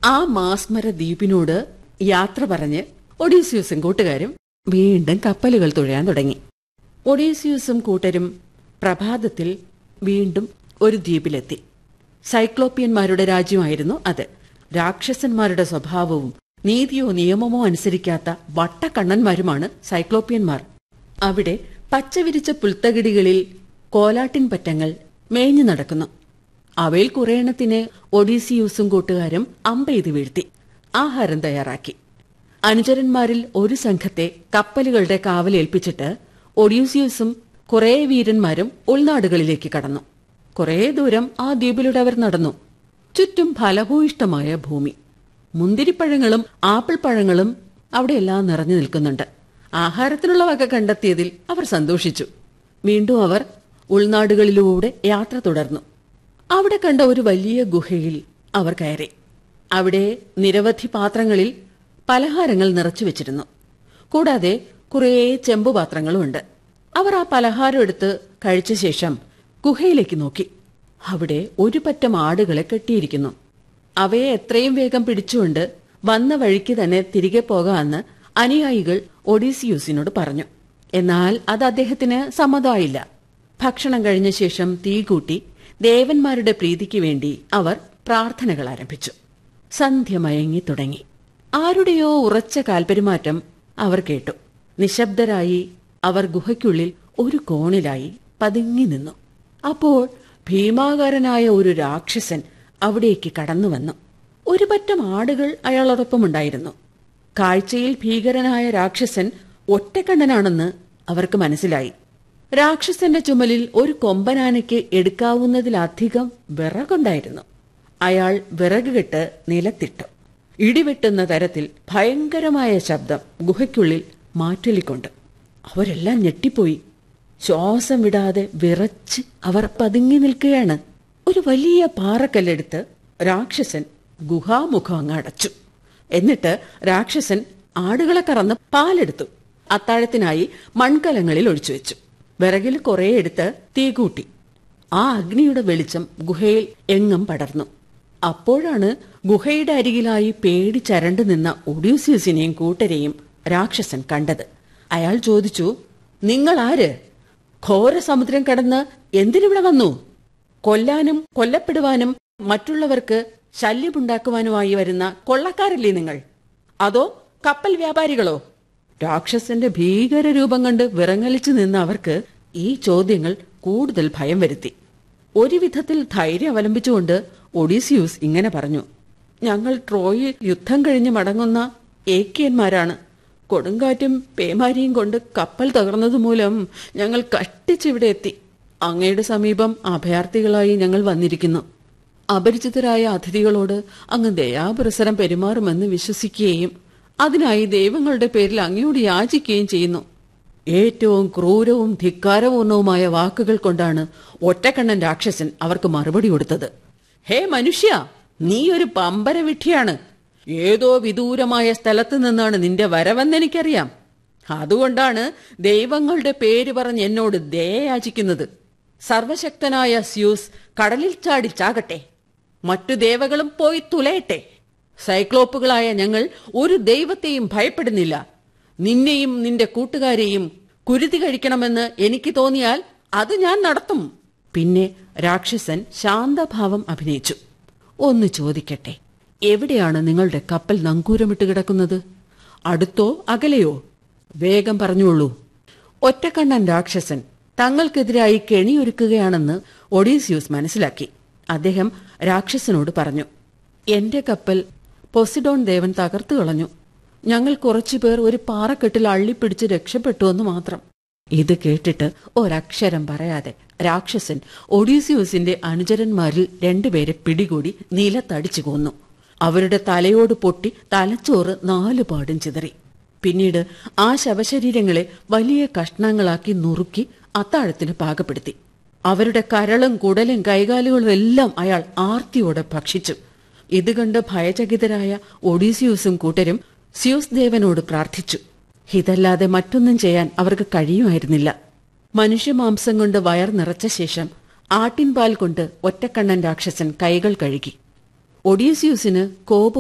ആ മാസ്മര ദ്വീപിനോട് യാത്ര പറഞ്ഞ് ഒഡീസിയൂസും കൂട്ടുകാരും വീണ്ടും കപ്പലുകൾ തുഴയാൻ തുടങ്ങി ഒഡീസിയൂസും കൂട്ടരും പ്രഭാതത്തിൽ വീണ്ടും ഒരു ദ്വീപിലെത്തി സൈക്ലോപ്പിയന്മാരുടെ രാജ്യമായിരുന്നു അത് രാക്ഷസന്മാരുടെ സ്വഭാവവും നീതിയോ നിയമമോ അനുസരിക്കാത്ത വട്ടക്കണ്ണന്മാരുമാണ് സൈക്ലോപ്പിയന്മാർ അവിടെ പച്ചവിരിച്ച പുൽത്തകിടികളിൽ കോലാട്ടിൻ പറ്റങ്ങൾ മേഞ്ഞു നടക്കുന്നു അവയിൽ കുറേയെണ്ണത്തിന് ഒഡീസിയൂസും കൂട്ടുകാരും അമ്പെയ്ത് വീഴ്ത്തി ആഹാരം തയ്യാറാക്കി അനുചരന്മാരിൽ ഒരു സംഘത്തെ കപ്പലുകളുടെ കാവലേൽപ്പിച്ചിട്ട് ഒഡീസിയൂസും കുറേ വീരന്മാരും ഉൾനാടുകളിലേക്ക് കടന്നു കുറേ ദൂരം ആ ദ്വീപിലൂടെ അവർ നടന്നു ചുറ്റും ഫലഭൂയിഷ്ടമായ ഭൂമി മുന്തിരിപ്പഴങ്ങളും ആപ്പിൾ പഴങ്ങളും അവിടെയെല്ലാം നിറഞ്ഞു നിൽക്കുന്നുണ്ട് ആഹാരത്തിനുള്ള വക കണ്ടെത്തിയതിൽ അവർ സന്തോഷിച്ചു വീണ്ടും അവർ ഉൾനാടുകളിലൂടെ യാത്ര തുടർന്നു അവിടെ കണ്ട ഒരു വലിയ ഗുഹയിൽ അവർ കയറി അവിടെ നിരവധി പാത്രങ്ങളിൽ പലഹാരങ്ങൾ നിറച്ചു വെച്ചിരുന്നു കൂടാതെ കുറേ ചെമ്പുപാത്രങ്ങളുമുണ്ട് അവർ ആ പലഹാരം എടുത്ത് കഴിച്ച ശേഷം ഗുഹയിലേക്ക് നോക്കി അവിടെ ഒരു പറ്റം ആടുകളെ കെട്ടിയിരിക്കുന്നു അവയെ എത്രയും വേഗം പിടിച്ചുകൊണ്ട് വന്ന വഴിക്ക് തന്നെ തിരികെ പോകാമെന്ന് അനുയായികൾ ഒഡീസിയൂസിനോട് പറഞ്ഞു എന്നാൽ അത് അദ്ദേഹത്തിന് സമ്മതമായില്ല ഭക്ഷണം കഴിഞ്ഞ ശേഷം തീ കൂട്ടി ദേവന്മാരുടെ പ്രീതിക്ക് വേണ്ടി അവർ പ്രാർത്ഥനകൾ ആരംഭിച്ചു സന്ധ്യ മയങ്ങി തുടങ്ങി ആരുടെയോ ഉറച്ച കാൽപെരുമാറ്റം അവർ കേട്ടു നിശബ്ദരായി അവർ ഗുഹയ്ക്കുള്ളിൽ ഒരു കോണിലായി പതുങ്ങി നിന്നു അപ്പോൾ ഭീമാകാരനായ ഒരു രാക്ഷസൻ അവിടേക്ക് കടന്നു വന്നു ഒരു പറ്റം ആടുകൾ അയാളോടൊപ്പമുണ്ടായിരുന്നു കാഴ്ചയിൽ ഭീകരനായ രാക്ഷസൻ ഒറ്റക്കണ്ണനാണെന്ന് അവർക്ക് മനസ്സിലായി രാക്ഷസന്റെ ചുമലിൽ ഒരു കൊമ്പനാനയ്ക്ക് എടുക്കാവുന്നതിലധികം വിറകുണ്ടായിരുന്നു അയാൾ വിറക് കെട്ട് നിലത്തിട്ടു ഇടിവെട്ടുന്ന തരത്തിൽ ഭയങ്കരമായ ശബ്ദം ഗുഹയ്ക്കുള്ളിൽ മാറ്റൊലിക്കൊണ്ട് അവരെല്ലാം ഞെട്ടിപ്പോയി ശ്വാസം വിടാതെ വിറച്ച് അവർ പതുങ്ങി നിൽക്കുകയാണ് ഒരു വലിയ പാറക്കല്ലെടുത്ത് രാക്ഷസൻ ഗുഹാമുഖം അങ്ങ് അടച്ചു എന്നിട്ട് രാക്ഷസൻ ആടുകളെ കറന്ന് പാലെടുത്തു അത്താഴത്തിനായി മൺകലങ്ങളിൽ ഒഴിച്ചു വെച്ചു വിറകിൽ കുറെ എടുത്ത് തീ കൂട്ടി ആ അഗ്നിയുടെ വെളിച്ചം ഗുഹയിൽ എങ്ങും പടർന്നു അപ്പോഴാണ് ഗുഹയുടെ അരികിലായി പേടിച്ചരണ്ടു നിന്ന ഒഡ്യൂസിയസിനെയും കൂട്ടരെയും രാക്ഷസൻ കണ്ടത് അയാൾ ചോദിച്ചു നിങ്ങൾ ആര് ഘോര സമുദ്രം കടന്ന് എന്തിനിവിടെ വന്നു കൊല്ലാനും കൊല്ലപ്പെടുവാനും മറ്റുള്ളവർക്ക് ശല്യമുണ്ടാക്കുവാനുമായി വരുന്ന കൊള്ളക്കാരല്ലേ നിങ്ങൾ അതോ കപ്പൽ വ്യാപാരികളോ രാക്ഷസന്റെ ഭീകര രൂപം കണ്ട് വിറങ്ങലിച്ചു നിന്ന അവർക്ക് ഈ ചോദ്യങ്ങൾ കൂടുതൽ ഭയം വരുത്തി ഒരു വിധത്തിൽ ധൈര്യം അവലംബിച്ചുകൊണ്ട് ഒഡീസിയൂസ് ഇങ്ങനെ പറഞ്ഞു ഞങ്ങൾ ട്രോയിൽ യുദ്ധം കഴിഞ്ഞ് മടങ്ങുന്ന ഏക്കിയന്മാരാണ് കൊടുങ്കാറ്റും പേമാരിയും കൊണ്ട് കപ്പൽ തകർന്നതുമൂലം ഞങ്ങൾ കട്ടിച്ചിവിടെ എത്തി അങ്ങയുടെ സമീപം അഭയാർത്ഥികളായി ഞങ്ങൾ വന്നിരിക്കുന്നു അപരിചിതരായ അതിഥികളോട് അങ്ങ് ദയാപുരസരം പെരുമാറുമെന്ന് വിശ്വസിക്കുകയും അതിനായി ദൈവങ്ങളുടെ പേരിൽ അങ്ങയോട് യാചിക്കുകയും ചെയ്യുന്നു ഏറ്റവും ക്രൂരവും ധിക്കാരപൂർണവുമായ വാക്കുകൾ കൊണ്ടാണ് ഒറ്റക്കണ്ണൻ രാക്ഷസൻ അവർക്ക് മറുപടി കൊടുത്തത് ഹേ മനുഷ്യ നീ ഒരു പമ്പര വിഡ്ഢിയാണ് ഏതോ വിദൂരമായ സ്ഥലത്ത് നിന്നാണ് നിന്റെ വരവെന്നെനിക്കറിയാം അതുകൊണ്ടാണ് ദൈവങ്ങളുടെ പേര് പറഞ്ഞ് എന്നോട് ദയയാചിക്കുന്നത് സർവശക്തനായ സ്യൂസ് കടലിൽ ചാടി ചാകട്ടെ മറ്റു ദേവകളും പോയി തുലയട്ടെ സൈക്ലോപ്പുകളായ ഞങ്ങൾ ഒരു ദൈവത്തെയും ഭയപ്പെടുന്നില്ല നിന്നെയും നിന്റെ കൂട്ടുകാരെയും കുരുതി കഴിക്കണമെന്ന് എനിക്ക് തോന്നിയാൽ അത് ഞാൻ നടത്തും പിന്നെ രാക്ഷസൻ ശാന്തഭാവം അഭിനയിച്ചു ഒന്ന് ചോദിക്കട്ടെ എവിടെയാണ് നിങ്ങളുടെ കപ്പൽ നങ്കൂരമിട്ട് കിടക്കുന്നത് അടുത്തോ അകലെയോ വേഗം പറഞ്ഞോളൂ ഒറ്റക്കണ്ണൻ രാക്ഷസൻ തങ്ങൾക്കെതിരായി കെണിയൊരുക്കുകയാണെന്ന് ഒഡീസിയൂസ് മനസ്സിലാക്കി അദ്ദേഹം രാക്ഷസനോട് പറഞ്ഞു എന്റെ കപ്പൽ പൊസിഡോൺ ദേവൻ തകർത്തു കളഞ്ഞു ഞങ്ങൾ കുറച്ചുപേർ ഒരു പാറക്കെട്ടിൽ അള്ളിപ്പിടിച്ച് രക്ഷപ്പെട്ടുവെന്ന് മാത്രം ഇത് കേട്ടിട്ട് ഒരക്ഷരം പറയാതെ രാക്ഷസൻ ഒഡീസിയൂസിന്റെ അനുചരന്മാരിൽ രണ്ടുപേരെ പിടികൂടി നിലത്തടിച്ചു കൊന്നു അവരുടെ തലയോട് പൊട്ടി തലച്ചോറ് നാലുപാടും ചിതറി പിന്നീട് ആ ശവശരീരങ്ങളെ വലിയ കഷ്ണങ്ങളാക്കി നുറുക്കി അത്താഴത്തിന് പാകപ്പെടുത്തി അവരുടെ കരളും കുടലും കൈകാലുകളും എല്ലാം അയാൾ ആർത്തിയോടെ ഭക്ഷിച്ചു ഇത് കണ്ട് ഭയചകിതരായ ഒഡീസിയൂസും കൂട്ടരും സ്യൂസ് ദേവനോട് പ്രാർത്ഥിച്ചു ഇതല്ലാതെ മറ്റൊന്നും ചെയ്യാൻ അവർക്ക് കഴിയുമായിരുന്നില്ല മനുഷ്യമാംസം കൊണ്ട് വയർ നിറച്ച ശേഷം ആട്ടിൻപാൽ കൊണ്ട് ഒറ്റക്കണ്ണൻ രാക്ഷസൻ കൈകൾ കഴുകി ഒഡീസിയൂസിന് കോപം